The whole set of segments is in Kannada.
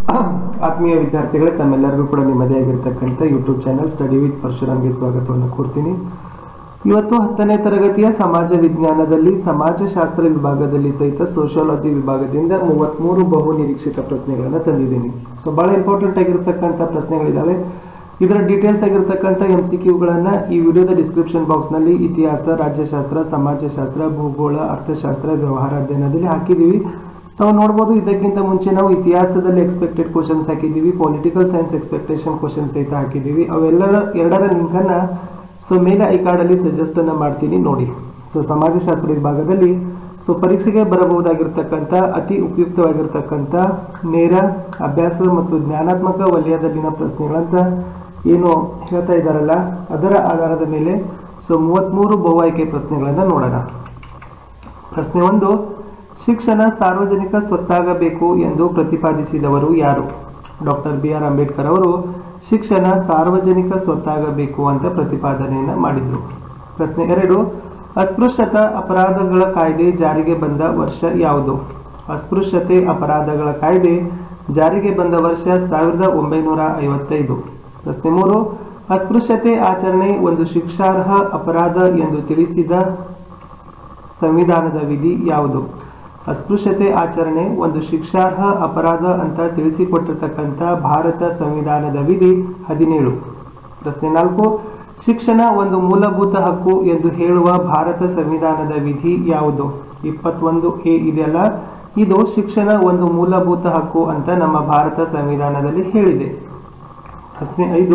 ಆತ್ಮೀಯ ವಿದ್ಯಾರ್ಥಿಗಳೇ ತಮ್ಮೆಲ್ಲರಿಗೂ ಕೂಡ ನಿಮ್ಮದೇ ಆಗಿರ್ತಕ್ಕಂಥ ಯೂಟ್ಯೂಬ್ ಚಾನಲ್ ಸ್ಟಡಿ ವಿತ್ ಪರಶುರಾಮ್ಗೆ ಸ್ವಾಗತವನ್ನು ಕೋರ್ತೀನಿ ಇವತ್ತು ಹತ್ತನೇ ತರಗತಿಯ ಸಮಾಜ ವಿಜ್ಞಾನದಲ್ಲಿ ಸಮಾಜಶಾಸ್ತ್ರ ವಿಭಾಗದಲ್ಲಿ ಸಹಿತ ಸೋಷಿಯಾಲಜಿ ವಿಭಾಗದಿಂದ ಮೂವತ್ತ್ಮೂರು ಬಹು ನಿರೀಕ್ಷಿತ ಪ್ರಶ್ನೆಗಳನ್ನು ತಂದಿದ್ದೀನಿ ಸೊ ಬಹಳ ಇಂಪಾರ್ಟೆಂಟ್ ಆಗಿರ್ತಕ್ಕಂಥ ಪ್ರಶ್ನೆಗಳಿದಾವೆ ಇದರ ಡೀಟೇಲ್ಸ್ ಆಗಿರ್ತಕ್ಕಂಥ ಎಂ ಸಿ ಕ್ಯೂಗಳನ್ನು ಈ ವಿಡಿಯೋದ ಡಿಸ್ಕ್ರಿಪ್ಷನ್ ಬಾಕ್ಸ್ನಲ್ಲಿ ಇತಿಹಾಸ ರಾಜ್ಯಶಾಸ್ತ್ರ ಸಮಾಜಶಾಸ್ತ್ರ ಭೂಗೋಳ ಅರ್ಥಶಾಸ್ತ್ರ ವ್ಯವಹಾರ ಅಧ್ಯಯನದಲ್ಲಿ ಹಾಕಿದ್ದೀವಿ ನಾವು ನೋಡ್ಬೋದು ಇದಕ್ಕಿಂತ ಮುಂಚೆ ನಾವು ಇತಿಹಾಸದಲ್ಲಿ ಎಕ್ಸ್ಪೆಕ್ಟೆಡ್ ಕ್ವಶನ್ಸ್ ಹಾಕಿದ್ದೀವಿ ಪೊಲಿಟಿಕಲ್ ಸೈನ್ಸ್ ಎಕ್ಸ್ಪೆಕ್ಟೇಷನ್ ಕ್ವಶನ್ ಸಹಿತ ಹಾಕಿದ್ದೀವಿ ಅವೆಲ್ಲರ ಎರಡರ ಲಿಂಕನ್ನು ಸೊ ಮೇಲೆ ಐ ಕಾರ್ಡಲ್ಲಿ ಸಜೆಸ್ಟ್ ಅನ್ನ ಮಾಡ್ತೀನಿ ನೋಡಿ ಸೊ ಸಮಾಜಶಾಸ್ತ್ರ ವಿಭಾಗದಲ್ಲಿ ಸೊ ಪರೀಕ್ಷೆಗೆ ಬರಬಹುದಾಗಿರ್ತಕ್ಕಂಥ ಅತಿ ಉಪಯುಕ್ತವಾಗಿರ್ತಕ್ಕಂಥ ನೇರ ಅಭ್ಯಾಸ ಮತ್ತು ಜ್ಞಾನಾತ್ಮಕ ವಲಯದಲ್ಲಿನ ಪ್ರಶ್ನೆಗಳಂತ ಏನು ಹೇಳ್ತಾ ಇದ್ದಾರಲ್ಲ ಅದರ ಆಧಾರದ ಮೇಲೆ ಸೊ ಮೂವತ್ತ್ಮೂರು ಬಹು ಆಯ್ಕೆ ಪ್ರಶ್ನೆಗಳನ್ನು ನೋಡೋಣ ಪ್ರಶ್ನೆ ಒಂದು ಶಿಕ್ಷಣ ಸಾರ್ವಜನಿಕ ಸ್ವತ್ತಾಗಬೇಕು ಎಂದು ಪ್ರತಿಪಾದಿಸಿದವರು ಯಾರು ಡಾಕ್ಟರ್ ಬಿ ಆರ್ ಅಂಬೇಡ್ಕರ್ ಅವರು ಶಿಕ್ಷಣ ಸಾರ್ವಜನಿಕ ಸ್ವತ್ತಾಗಬೇಕು ಅಂತ ಪ್ರತಿಪಾದನೆಯನ್ನು ಮಾಡಿದರು ಪ್ರಶ್ನೆ ಎರಡು ಅಸ್ಪೃಶ್ಯತಾ ಅಪರಾಧಗಳ ಕಾಯ್ದೆ ಜಾರಿಗೆ ಬಂದ ವರ್ಷ ಯಾವುದು ಅಸ್ಪೃಶ್ಯತೆ ಅಪರಾಧಗಳ ಕಾಯ್ದೆ ಜಾರಿಗೆ ಬಂದ ವರ್ಷ ಸಾವಿರದ ಒಂಬೈನೂರ ಐವತ್ತೈದು ಪ್ರಶ್ನೆ ಮೂರು ಅಸ್ಪೃಶ್ಯತೆ ಆಚರಣೆ ಒಂದು ಶಿಕ್ಷಾರ್ಹ ಅಪರಾಧ ಎಂದು ತಿಳಿಸಿದ ಸಂವಿಧಾನದ ವಿಧಿ ಯಾವುದು ಅಸ್ಪೃಶ್ಯತೆ ಆಚರಣೆ ಒಂದು ಶಿಕ್ಷಾರ್ಹ ಅಪರಾಧ ಅಂತ ತಿಳಿಸಿಕೊಟ್ಟಿರ್ತಕ್ಕಂಥ ಭಾರತ ಸಂವಿಧಾನದ ವಿಧಿ ಹದಿನೇಳು ಪ್ರಶ್ನೆ ನಾಲ್ಕು ಶಿಕ್ಷಣ ಒಂದು ಮೂಲಭೂತ ಹಕ್ಕು ಎಂದು ಹೇಳುವ ಭಾರತ ಸಂವಿಧಾನದ ವಿಧಿ ಯಾವುದು ಇಪ್ಪತ್ತೊಂದು ಎ ಇದೆಯಲ್ಲ ಇದು ಶಿಕ್ಷಣ ಒಂದು ಮೂಲಭೂತ ಹಕ್ಕು ಅಂತ ನಮ್ಮ ಭಾರತ ಸಂವಿಧಾನದಲ್ಲಿ ಹೇಳಿದೆ ಪ್ರಶ್ನೆ ಐದು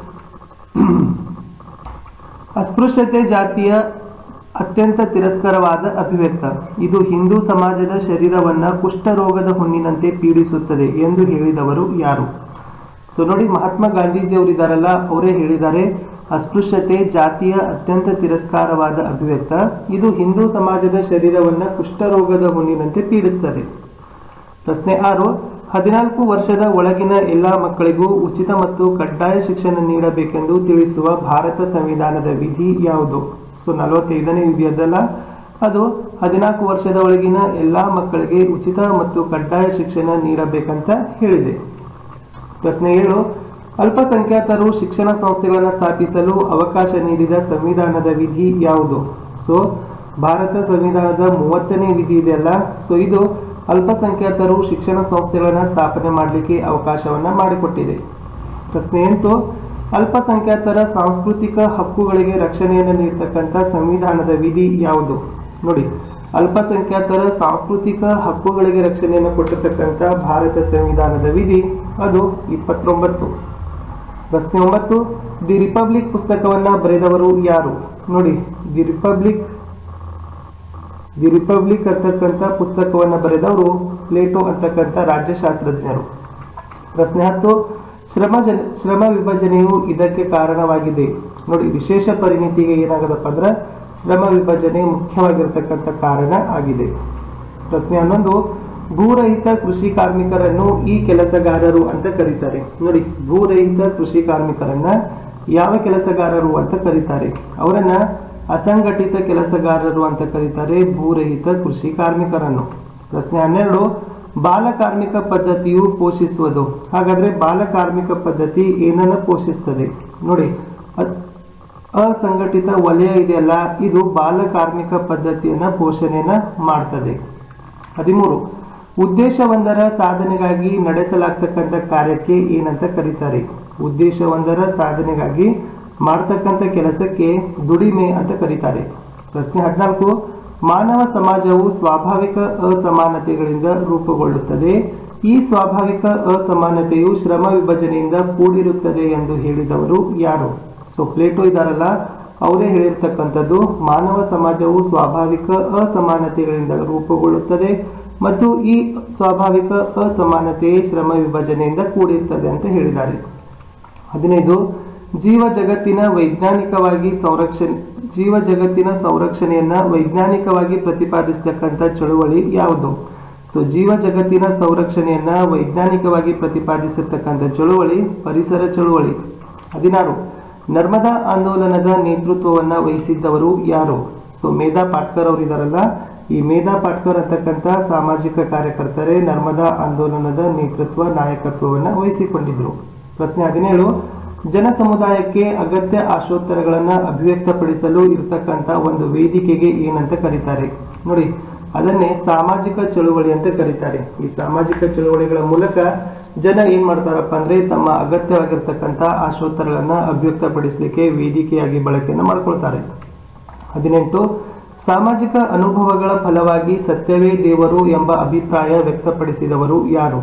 ಅಸ್ಪೃಶ್ಯತೆ ಜಾತಿಯ ಅತ್ಯಂತ ತಿರಸ್ಕರವಾದ ಅಭಿವ್ಯಕ್ತ ಇದು ಹಿಂದೂ ಸಮಾಜದ ಶರೀರವನ್ನ ಕುಷ್ಠರೋಗದ ಹುಣ್ಣಿನಂತೆ ಪೀಡಿಸುತ್ತದೆ ಎಂದು ಹೇಳಿದವರು ಯಾರು ಸೊ ನೋಡಿ ಮಹಾತ್ಮ ಗಾಂಧೀಜಿ ಅವರಿದ್ದಾರಲ್ಲ ಅವರೇ ಹೇಳಿದ್ದಾರೆ ಅಸ್ಪೃಶ್ಯತೆ ಜಾತಿಯ ಅತ್ಯಂತ ತಿರಸ್ಕಾರವಾದ ಅಭಿವ್ಯಕ್ತ ಇದು ಹಿಂದೂ ಸಮಾಜದ ಶರೀರವನ್ನ ಕುಷ್ಠರೋಗದ ಹುಣ್ಣಿನಂತೆ ಪೀಡಿಸ್ತದೆ ಪ್ರಶ್ನೆ ಆರು ಹದಿನಾಲ್ಕು ವರ್ಷದ ಒಳಗಿನ ಎಲ್ಲ ಮಕ್ಕಳಿಗೂ ಉಚಿತ ಮತ್ತು ಕಡ್ಡಾಯ ಶಿಕ್ಷಣ ನೀಡಬೇಕೆಂದು ತಿಳಿಸುವ ಭಾರತ ಸಂವಿಧಾನದ ವಿಧಿ ಯಾವುದು ಸೊ ನಲವತ್ತೈದನೇ ವಿಧಿಯದ್ದಲ್ಲ ಅದು ಹದಿನಾಲ್ಕು ವರ್ಷದ ಒಳಗಿನ ಎಲ್ಲ ಮಕ್ಕಳಿಗೆ ಉಚಿತ ಮತ್ತು ಕಡ್ಡಾಯ ಶಿಕ್ಷಣ ನೀಡಬೇಕಂತ ಹೇಳಿದೆ ಪ್ರಶ್ನೆ ಏಳು ಅಲ್ಪಸಂಖ್ಯಾತರು ಶಿಕ್ಷಣ ಸಂಸ್ಥೆಗಳನ್ನು ಸ್ಥಾಪಿಸಲು ಅವಕಾಶ ನೀಡಿದ ಸಂವಿಧಾನದ ವಿಧಿ ಯಾವುದು ಸೊ ಭಾರತ ಸಂವಿಧಾನದ ಮೂವತ್ತನೇ ವಿಧಿ ಇದೆಯಲ್ಲ ಸೊ ಇದು ಅಲ್ಪಸಂಖ್ಯಾತರು ಶಿಕ್ಷಣ ಸಂಸ್ಥೆಗಳನ್ನು ಸ್ಥಾಪನೆ ಮಾಡಲಿಕ್ಕೆ ಅವಕಾಶವನ್ನು ಮಾಡಿಕೊಟ್ಟಿದೆ ಪ್ರಶ್ನೆ ಎಂಟು ಅಲ್ಪಸಂಖ್ಯಾತರ ಸಾಂಸ್ಕೃತಿಕ ಹಕ್ಕುಗಳಿಗೆ ರಕ್ಷಣೆಯನ್ನು ನೀಡತಕ್ಕಂಥ ಸಂವಿಧಾನದ ವಿಧಿ ಯಾವುದು ನೋಡಿ ಅಲ್ಪಸಂಖ್ಯಾತರ ಸಾಂಸ್ಕೃತಿಕ ಹಕ್ಕುಗಳಿಗೆ ರಕ್ಷಣೆಯನ್ನು ಕೊಟ್ಟಿರ್ತಕ್ಕಂಥ ಭಾರತ ಸಂವಿಧಾನದ ವಿಧಿ ಅದು ಇಪ್ಪತ್ತೊಂಬತ್ತು ಪ್ರಶ್ನೆ ಒಂಬತ್ತು ದಿ ರಿಪಬ್ಲಿಕ್ ಪುಸ್ತಕವನ್ನ ಬರೆದವರು ಯಾರು ನೋಡಿ ದಿ ರಿಪಬ್ಲಿಕ್ ದಿ ರಿಪಬ್ಲಿಕ್ ಅಂತಕ್ಕಂಥ ಪುಸ್ತಕವನ್ನು ಬರೆದವರು ಪ್ಲೇಟೋ ಅಂತಕ್ಕಂಥ ರಾಜ್ಯಶಾಸ್ತ್ರಜ್ಞರು ಪ್ರಶ್ನೆ ಹತ್ತು ಶ್ರಮ ಜನ ಶ್ರಮ ವಿಭಜನೆಯು ಇದಕ್ಕೆ ಕಾರಣವಾಗಿದೆ ನೋಡಿ ವಿಶೇಷ ಪರಿಣಿತಿಗೆ ಏನಾಗದಪ್ಪ ಅಂದ್ರೆ ಶ್ರಮ ವಿಭಜನೆ ಮುಖ್ಯವಾಗಿರ್ತಕ್ಕಂಥ ಕಾರಣ ಆಗಿದೆ ಪ್ರಶ್ನೆ ಹನ್ನೊಂದು ಭೂರಹಿತ ಕೃಷಿ ಕಾರ್ಮಿಕರನ್ನು ಈ ಕೆಲಸಗಾರರು ಅಂತ ಕರೀತಾರೆ ನೋಡಿ ಭೂರಹಿತ ಕೃಷಿ ಕಾರ್ಮಿಕರನ್ನ ಯಾವ ಕೆಲಸಗಾರರು ಅಂತ ಕರೀತಾರೆ ಅವರನ್ನ ಅಸಂಘಟಿತ ಕೆಲಸಗಾರರು ಅಂತ ಕರೀತಾರೆ ಭೂರಹಿತ ಕೃಷಿ ಕಾರ್ಮಿಕರನ್ನು ಪ್ರಶ್ನೆ ಹನ್ನೆರಡು ಬಾಲ ಕಾರ್ಮಿಕ ಪದ್ಧತಿಯು ಪೋಷಿಸುವುದು ಹಾಗಾದ್ರೆ ಬಾಲ ಕಾರ್ಮಿಕ ಪದ್ಧತಿ ಏನನ್ನ ಪೋಷಿಸ್ತದೆ ನೋಡಿ ಅ- ಅಸಂಘಟಿತ ವಲಯ ಇದೆಯಲ್ಲ ಇದು ಬಾಲ ಕಾರ್ಮಿಕ ಪದ್ಧತಿಯನ್ನ ಪೋಷಣೆಯನ್ನ ಮಾಡ್ತದೆ ಹದಿಮೂರು ಉದ್ದೇಶವೊಂದರ ಸಾಧನೆಗಾಗಿ ನಡೆಸಲಾಗ್ತಕ್ಕಂಥ ಕಾರ್ಯಕ್ಕೆ ಏನಂತ ಕರೀತಾರೆ ಉದ್ದೇಶವೊಂದರ ಸಾಧನೆಗಾಗಿ ಮಾಡ್ತಕ್ಕಂಥ ಕೆಲಸಕ್ಕೆ ದುಡಿಮೆ ಅಂತ ಕರೀತಾರೆ ಪ್ರಶ್ನೆ ಹದಿನಾಲ್ಕು ಮಾನವ ಸಮಾಜವು ಸ್ವಾಭಾವಿಕ ಅಸಮಾನತೆಗಳಿಂದ ರೂಪುಗೊಳ್ಳುತ್ತದೆ ಈ ಸ್ವಾಭಾವಿಕ ಅಸಮಾನತೆಯು ಶ್ರಮ ವಿಭಜನೆಯಿಂದ ಕೂಡಿರುತ್ತದೆ ಎಂದು ಹೇಳಿದವರು ಯಾರು ಸೊ ಪ್ಲೇಟೋ ಇದಾರಲ್ಲ ಅವರೇ ಹೇಳಿರ್ತಕ್ಕಂಥದ್ದು ಮಾನವ ಸಮಾಜವು ಸ್ವಾಭಾವಿಕ ಅಸಮಾನತೆಗಳಿಂದ ರೂಪುಗೊಳ್ಳುತ್ತದೆ ಮತ್ತು ಈ ಸ್ವಾಭಾವಿಕ ಅಸಮಾನತೆಯೇ ಶ್ರಮ ವಿಭಜನೆಯಿಂದ ಕೂಡಿರ್ತದೆ ಅಂತ ಹೇಳಿದ್ದಾರೆ ಹದಿನೈದು ಜೀವ ಜಗತ್ತಿನ ವೈಜ್ಞಾನಿಕವಾಗಿ ಸಂರಕ್ಷಣೆ ಜೀವ ಜಗತ್ತಿನ ಸಂರಕ್ಷಣೆಯನ್ನ ವೈಜ್ಞಾನಿಕವಾಗಿ ಪ್ರತಿಪಾದಿಸತಕ್ಕಂಥ ಚಳುವಳಿ ಯಾವುದು ಸೊ ಜೀವ ಜಗತ್ತಿನ ಸಂರಕ್ಷಣೆಯನ್ನ ವೈಜ್ಞಾನಿಕವಾಗಿ ಪ್ರತಿಪಾದಿಸಿರ್ತಕ್ಕಂಥ ಚಳುವಳಿ ಪರಿಸರ ಚಳುವಳಿ ಹದಿನಾರು ನರ್ಮದಾ ಆಂದೋಲನದ ನೇತೃತ್ವವನ್ನ ವಹಿಸಿದ್ದವರು ಯಾರು ಸೊ ಮೇಧಾ ಪಾಟ್ಕರ್ ಅವರಿದಾರಲ್ಲ ಈ ಮೇಧಾ ಪಾಟ್ಕರ್ ಅಂತಕ್ಕಂಥ ಸಾಮಾಜಿಕ ಕಾರ್ಯಕರ್ತರೇ ನರ್ಮದಾ ಆಂದೋಲನದ ನೇತೃತ್ವ ನಾಯಕತ್ವವನ್ನು ವಹಿಸಿಕೊಂಡಿದ್ರು ಪ್ರಶ್ನೆ ಹದಿನೇಳು ಜನ ಸಮುದಾಯಕ್ಕೆ ಅಗತ್ಯ ಆಶೋತ್ತರಗಳನ್ನು ಅಭಿವ್ಯಕ್ತಪಡಿಸಲು ಇರತಕ್ಕಂಥ ಒಂದು ವೇದಿಕೆಗೆ ಏನಂತ ಕರೀತಾರೆ ನೋಡಿ ಅದನ್ನೇ ಸಾಮಾಜಿಕ ಚಳುವಳಿ ಅಂತ ಕರೀತಾರೆ ಈ ಸಾಮಾಜಿಕ ಚಳುವಳಿಗಳ ಮೂಲಕ ಜನ ಏನ್ ಮಾಡ್ತಾರಪ್ಪ ಅಂದ್ರೆ ತಮ್ಮ ಅಗತ್ಯವಾಗಿರ್ತಕ್ಕಂಥ ಆಶೋತ್ತರಗಳನ್ನ ಅಭಿವ್ಯಕ್ತಪಡಿಸಲಿಕ್ಕೆ ವೇದಿಕೆಯಾಗಿ ಬಳಕೆಯನ್ನು ಮಾಡ್ಕೊಳ್ತಾರೆ ಹದಿನೆಂಟು ಸಾಮಾಜಿಕ ಅನುಭವಗಳ ಫಲವಾಗಿ ಸತ್ಯವೇ ದೇವರು ಎಂಬ ಅಭಿಪ್ರಾಯ ವ್ಯಕ್ತಪಡಿಸಿದವರು ಯಾರು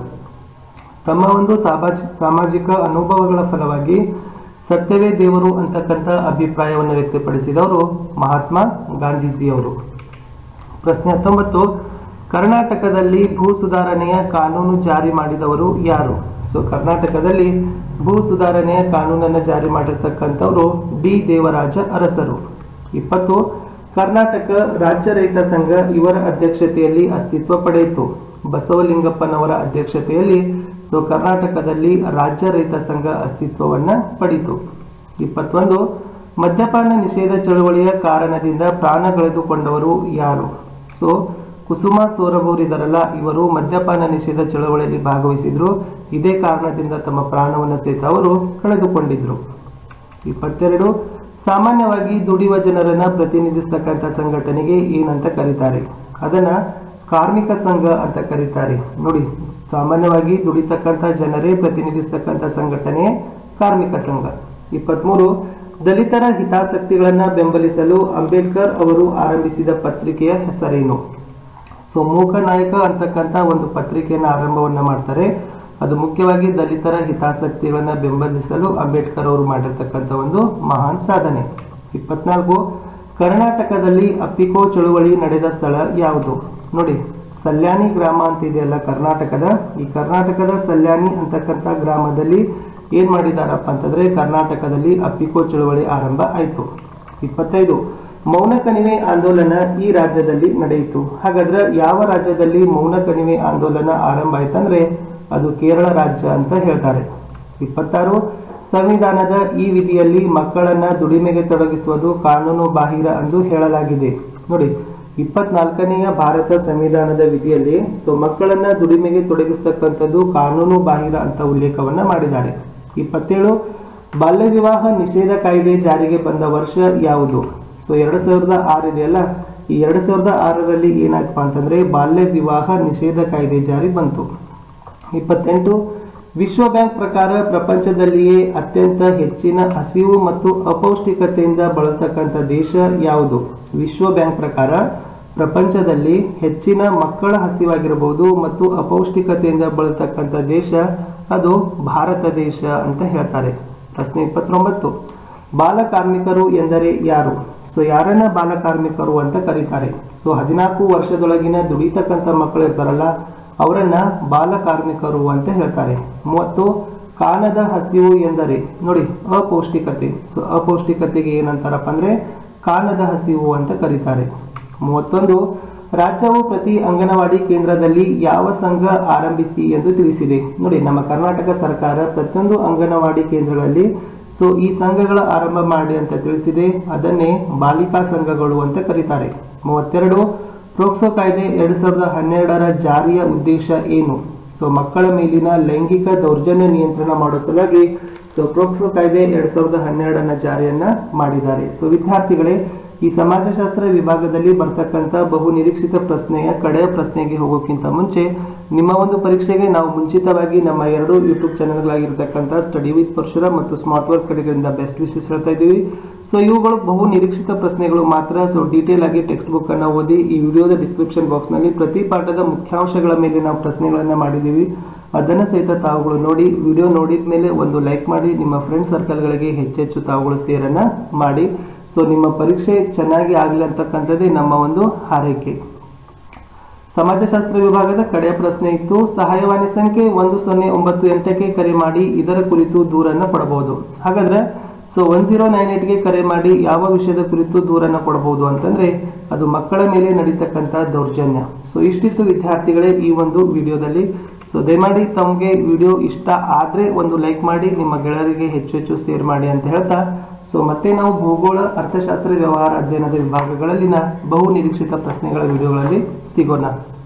ತಮ್ಮ ಒಂದು ಸಾಮಾಜಿ ಸಾಮಾಜಿಕ ಅನುಭವಗಳ ಫಲವಾಗಿ ಸತ್ಯವೇ ದೇವರು ಅಂತಕ್ಕಂಥ ಅಭಿಪ್ರಾಯವನ್ನು ವ್ಯಕ್ತಪಡಿಸಿದವರು ಮಹಾತ್ಮ ಗಾಂಧೀಜಿಯವರು ಪ್ರಶ್ನೆ ಹತ್ತೊಂಬತ್ತು ಕರ್ನಾಟಕದಲ್ಲಿ ಭೂ ಸುಧಾರಣೆಯ ಕಾನೂನು ಜಾರಿ ಮಾಡಿದವರು ಯಾರು ಸೊ ಕರ್ನಾಟಕದಲ್ಲಿ ಭೂ ಸುಧಾರಣೆಯ ಕಾನೂನನ್ನು ಜಾರಿ ಮಾಡಿರ್ತಕ್ಕಂಥವರು ಡಿ ದೇವರಾಜ ಅರಸರು ಇಪ್ಪತ್ತು ಕರ್ನಾಟಕ ರಾಜ್ಯ ರೈತ ಸಂಘ ಇವರ ಅಧ್ಯಕ್ಷತೆಯಲ್ಲಿ ಅಸ್ತಿತ್ವ ಪಡೆಯಿತು ಬಸವಲಿಂಗಪ್ಪನವರ ಅಧ್ಯಕ್ಷತೆಯಲ್ಲಿ ಸೊ ಕರ್ನಾಟಕದಲ್ಲಿ ರಾಜ್ಯ ರೈತ ಸಂಘ ಅಸ್ತಿತ್ವವನ್ನ ಪಡಿತು ಇಪ್ಪತ್ತೊಂದು ಮದ್ಯಪಾನ ನಿಷೇಧ ಚಳವಳಿಯ ಕಾರಣದಿಂದ ಪ್ರಾಣ ಕಳೆದುಕೊಂಡವರು ಯಾರು ಸೊ ಕುಸುಮ ಸೋರಬೂರಿದರಲ್ಲ ಇವರು ಮದ್ಯಪಾನ ನಿಷೇಧ ಚಳವಳಿಯಲ್ಲಿ ಭಾಗವಹಿಸಿದ್ರು ಇದೇ ಕಾರಣದಿಂದ ತಮ್ಮ ಪ್ರಾಣವನ್ನು ಸಹಿತ ಅವರು ಕಳೆದುಕೊಂಡಿದ್ರು ಇಪ್ಪತ್ತೆರಡು ಸಾಮಾನ್ಯವಾಗಿ ದುಡಿಯುವ ಜನರನ್ನ ಪ್ರತಿನಿಧಿಸ್ತಕ್ಕಂಥ ಸಂಘಟನೆಗೆ ಏನಂತ ಕರೀತಾರೆ ಅದನ್ನ ಕಾರ್ಮಿಕ ಸಂಘ ಅಂತ ಕರೀತಾರೆ ನೋಡಿ ಸಾಮಾನ್ಯವಾಗಿ ದುಡಿತಕ್ಕಂಥ ಜನರೇ ಪ್ರತಿನಿಧಿಸ್ತಕ್ಕಂಥ ಸಂಘಟನೆ ಕಾರ್ಮಿಕ ಸಂಘ ಇಪ್ಪತ್ಮೂರು ದಲಿತರ ಹಿತಾಸಕ್ತಿಗಳನ್ನ ಬೆಂಬಲಿಸಲು ಅಂಬೇಡ್ಕರ್ ಅವರು ಆರಂಭಿಸಿದ ಪತ್ರಿಕೆಯ ಹೆಸರೇನು ಸೊ ಮೂಕ ನಾಯಕ ಅಂತಕ್ಕಂಥ ಒಂದು ಪತ್ರಿಕೆಯನ್ನು ಆರಂಭವನ್ನ ಮಾಡ್ತಾರೆ ಅದು ಮುಖ್ಯವಾಗಿ ದಲಿತರ ಹಿತಾಸಕ್ತಿಗಳನ್ನ ಬೆಂಬಲಿಸಲು ಅಂಬೇಡ್ಕರ್ ಅವರು ಮಾಡಿರ್ತಕ್ಕಂಥ ಒಂದು ಮಹಾನ್ ಸಾಧನೆ ಇಪ್ಪತ್ನಾಲ್ಕು ಕರ್ನಾಟಕದಲ್ಲಿ ಅಪ್ಪಿಕೋ ಚಳುವಳಿ ನಡೆದ ಸ್ಥಳ ಯಾವುದು ನೋಡಿ ಸಲ್ಯಾನಿ ಗ್ರಾಮ ಅಂತ ಇದೆಯಲ್ಲ ಕರ್ನಾಟಕದ ಈ ಕರ್ನಾಟಕದ ಸಲ್ಯಾನಿ ಅಂತಕ್ಕಂಥ ಗ್ರಾಮದಲ್ಲಿ ಏನ್ ಮಾಡಿದಾರಪ್ಪ ಅಂತಂದ್ರೆ ಕರ್ನಾಟಕದಲ್ಲಿ ಅಪ್ಪಿಕೋ ಚಳುವಳಿ ಆರಂಭ ಆಯಿತು ಇಪ್ಪತ್ತೈದು ಮೌನ ಕಣಿವೆ ಆಂದೋಲನ ಈ ರಾಜ್ಯದಲ್ಲಿ ನಡೆಯಿತು ಹಾಗಾದ್ರೆ ಯಾವ ರಾಜ್ಯದಲ್ಲಿ ಮೌನ ಕಣಿವೆ ಆಂದೋಲನ ಆರಂಭ ಆಯ್ತಂದ್ರೆ ಅದು ಕೇರಳ ರಾಜ್ಯ ಅಂತ ಹೇಳ್ತಾರೆ ಇಪ್ಪತ್ತಾರು ಸಂವಿಧಾನದ ಈ ವಿಧಿಯಲ್ಲಿ ಮಕ್ಕಳನ್ನ ದುಡಿಮೆಗೆ ತೊಡಗಿಸುವುದು ಕಾನೂನು ಬಾಹಿರ ಎಂದು ಹೇಳಲಾಗಿದೆ ನೋಡಿ ಇಪ್ಪತ್ನಾಲ್ಕನೆಯ ಭಾರತ ಸಂವಿಧಾನದ ವಿಧಿಯಲ್ಲಿ ಸೊ ಮಕ್ಕಳನ್ನ ದುಡಿಮೆಗೆ ತೊಡಗಿಸ್ತಕ್ಕಂಥದ್ದು ಕಾನೂನು ಬಾಹಿರ ಅಂತ ಉಲ್ಲೇಖವನ್ನ ಮಾಡಿದ್ದಾರೆ ಇಪ್ಪತ್ತೇಳು ಬಾಲ್ಯ ವಿವಾಹ ನಿಷೇಧ ಕಾಯ್ದೆ ಜಾರಿಗೆ ಬಂದ ವರ್ಷ ಯಾವುದು ಸೊ ಎರಡ್ ಸಾವಿರದ ಆರು ಇದೆಯಲ್ಲ ಈ ಎರಡ್ ಸಾವಿರದ ಆರರಲ್ಲಿ ಏನಾಯ್ತಪ್ಪ ಅಂತಂದ್ರೆ ಬಾಲ್ಯ ವಿವಾಹ ನಿಷೇಧ ಕಾಯ್ದೆ ಜಾರಿ ಬಂತು ಇಪ್ಪತ್ತೆಂಟು ವಿಶ್ವ ಬ್ಯಾಂಕ್ ಪ್ರಕಾರ ಪ್ರಪಂಚದಲ್ಲಿಯೇ ಅತ್ಯಂತ ಹೆಚ್ಚಿನ ಹಸಿವು ಮತ್ತು ಅಪೌಷ್ಟಿಕತೆಯಿಂದ ಬಳಲ್ತಕ್ಕಂಥ ದೇಶ ಯಾವುದು ವಿಶ್ವ ಬ್ಯಾಂಕ್ ಪ್ರಕಾರ ಪ್ರಪಂಚದಲ್ಲಿ ಹೆಚ್ಚಿನ ಮಕ್ಕಳ ಹಸಿವಾಗಿರಬಹುದು ಮತ್ತು ಅಪೌಷ್ಟಿಕತೆಯಿಂದ ಬಳಲ್ತಕ್ಕಂಥ ದೇಶ ಅದು ಭಾರತ ದೇಶ ಅಂತ ಹೇಳ್ತಾರೆ ಪ್ರಶ್ನೆ ಇಪ್ಪತ್ತೊಂಬತ್ತು ಬಾಲ ಕಾರ್ಮಿಕರು ಎಂದರೆ ಯಾರು ಸೊ ಯಾರನ್ನ ಬಾಲ ಕಾರ್ಮಿಕರು ಅಂತ ಕರೀತಾರೆ ಸೊ ಹದಿನಾಲ್ಕು ವರ್ಷದೊಳಗಿನ ದುಡಿತಕ್ಕಂಥ ಮಕ್ಕಳು ಇರ್ತಾರಲ್ಲ ಅವರನ್ನ ಬಾಲ ಕಾರ್ಮಿಕರು ಅಂತ ಹೇಳ್ತಾರೆ ಮೂವತ್ತು ಕಾಣದ ಹಸಿವು ಎಂದರೆ ನೋಡಿ ಅಪೌಷ್ಟಿಕತೆ ಸೊ ಅಪೌಷ್ಟಿಕತೆಗೆ ಏನಂತಾರಪ್ಪ ಅಂದ್ರೆ ಕಾಣದ ಹಸಿವು ಅಂತ ಕರೀತಾರೆ ಮೂವತ್ತೊಂದು ರಾಜ್ಯವು ಪ್ರತಿ ಅಂಗನವಾಡಿ ಕೇಂದ್ರದಲ್ಲಿ ಯಾವ ಸಂಘ ಆರಂಭಿಸಿ ಎಂದು ತಿಳಿಸಿದೆ ನೋಡಿ ನಮ್ಮ ಕರ್ನಾಟಕ ಸರ್ಕಾರ ಪ್ರತಿಯೊಂದು ಅಂಗನವಾಡಿ ಕೇಂದ್ರಗಳಲ್ಲಿ ಸೊ ಈ ಸಂಘಗಳ ಆರಂಭ ಮಾಡಿ ಅಂತ ತಿಳಿಸಿದೆ ಅದನ್ನೇ ಬಾಲಿಕಾ ಸಂಘಗಳು ಅಂತ ಕರೀತಾರೆ ಮೂವತ್ತೆರಡು ಪ್ರೋಕ್ಸೋ ಕಾಯ್ದೆ ಎರಡ್ ಸಾವಿರದ ಹನ್ನೆರಡರ ಜಾರಿಯ ಉದ್ದೇಶ ಏನು ಸೊ ಮಕ್ಕಳ ಮೇಲಿನ ಲೈಂಗಿಕ ದೌರ್ಜನ್ಯ ನಿಯಂತ್ರಣ ಮಾಡೋ ಸಲುವಾಗಿ ಸೊ ಪ್ರೋಕ್ಸೋ ಕಾಯ್ದೆ ಎರಡ್ ಸಾವಿರದ ಹನ್ನೆರಡನ ಜಾರಿಯನ್ನ ಮಾಡಿದ್ದಾರೆ ಸೊ ವಿದ್ಯಾರ್ಥಿಗಳೇ ಈ ಸಮಾಜಶಾಸ್ತ್ರ ವಿಭಾಗದಲ್ಲಿ ಬರ್ತಕ್ಕಂಥ ಬಹು ನಿರೀಕ್ಷಿತ ಪ್ರಶ್ನೆಯ ಕಡೆಯ ಪ್ರಶ್ನೆಗೆ ಹೋಗೋಕ್ಕಿಂತ ಮುಂಚೆ ನಿಮ್ಮ ಒಂದು ಪರೀಕ್ಷೆಗೆ ನಾವು ಮುಂಚಿತವಾಗಿ ನಮ್ಮ ಎರಡು ಯೂಟ್ಯೂಬ್ ಚಾನೆಲ್ಗಳಾಗಿರ್ತಕ್ಕಂಥ ಸ್ಟಡಿ ವಿತ್ ಪರಶುರಾಮ್ ಮತ್ತು ಸ್ಮಾರ್ಟ್ ವರ್ಕ್ ಕಡೆಗಳಿಂದ ಬೆಸ್ಟ್ ವಿಶೇಷ ಹೇಳ್ತಾ ಇದ್ದೀವಿ ಸೊ ಇವುಗಳು ಬಹು ನಿರೀಕ್ಷಿತ ಪ್ರಶ್ನೆಗಳು ಮಾತ್ರ ಸೊ ಡೀಟೇಲ್ ಆಗಿ ಟೆಕ್ಸ್ಟ್ ಬುಕ್ ಅನ್ನು ಓದಿ ಈ ವಿಡಿಯೋದ ಡಿಸ್ಕ್ರಿಪ್ಷನ್ ಬಾಕ್ಸ್ ನಲ್ಲಿ ಪ್ರತಿ ಪಾಠದ ಮುಖ್ಯಾಂಶಗಳ ಮೇಲೆ ನಾವು ಪ್ರಶ್ನೆಗಳನ್ನ ಮಾಡಿದ್ದೀವಿ ಅದನ್ನು ಸಹಿತ ತಾವುಗಳು ನೋಡಿ ವಿಡಿಯೋ ನೋಡಿದ ಮೇಲೆ ಒಂದು ಲೈಕ್ ಮಾಡಿ ನಿಮ್ಮ ಫ್ರೆಂಡ್ ಸರ್ಕಲ್ಗಳಿಗೆ ಹೆಚ್ಚೆಚ್ಚು ತಾವುಗಳು ಸೇರನ್ನ ಮಾಡಿ ಸೊ ನಿಮ್ಮ ಪರೀಕ್ಷೆ ಚೆನ್ನಾಗಿ ಆಗಲಿ ಅಂತಕ್ಕಂಥದ್ದೇ ನಮ್ಮ ಒಂದು ಹಾರೈಕೆ ಸಮಾಜಶಾಸ್ತ್ರ ವಿಭಾಗದ ಕಡೆಯ ಪ್ರಶ್ನೆ ಇತ್ತು ಸಹಾಯವಾಣಿ ಸಂಖ್ಯೆ ಒಂದು ಸೊನ್ನೆ ಒಂಬತ್ತು ಎಂಟಕ್ಕೆ ಕರೆ ಮಾಡಿ ಇದರ ಕುರಿತು ದೂರನ್ನು ಕೊಡಬಹುದು ಹಾಗಾದ್ರೆ ಸೊ ಒನ್ ಜೀರೋ ನೈನ್ ಏಟ್ಗೆ ಕರೆ ಮಾಡಿ ಯಾವ ವಿಷಯದ ಕುರಿತು ದೂರನ್ನು ಕೊಡಬಹುದು ಅಂತಂದ್ರೆ ಅದು ಮಕ್ಕಳ ಮೇಲೆ ನಡೀತಕ್ಕಂಥ ದೌರ್ಜನ್ಯ ಸೊ ಇಷ್ಟಿತ್ತು ವಿದ್ಯಾರ್ಥಿಗಳೇ ಈ ಒಂದು ವಿಡಿಯೋದಲ್ಲಿ ಸೊ ದಯಮಾಡಿ ತಮಗೆ ವಿಡಿಯೋ ಇಷ್ಟ ಆದರೆ ಒಂದು ಲೈಕ್ ಮಾಡಿ ನಿಮ್ಮ ಗೆಳೆಯರಿಗೆ ಹೆಚ್ಚು ಹೆಚ್ಚು ಶೇರ್ ಮಾಡಿ ಅಂತ ಹೇಳ್ತಾ ಸೊ ಮತ್ತೆ ನಾವು ಭೂಗೋಳ ಅರ್ಥಶಾಸ್ತ್ರ ವ್ಯವಹಾರ ಅಧ್ಯಯನದ ವಿಭಾಗಗಳಲ್ಲಿನ ಬಹು ನಿರೀಕ್ಷಿತ ಪ್ರಶ್ನೆಗಳ ವಿಡಿಯೋಗಳಲ್ಲಿ ಸಿಗೋಣ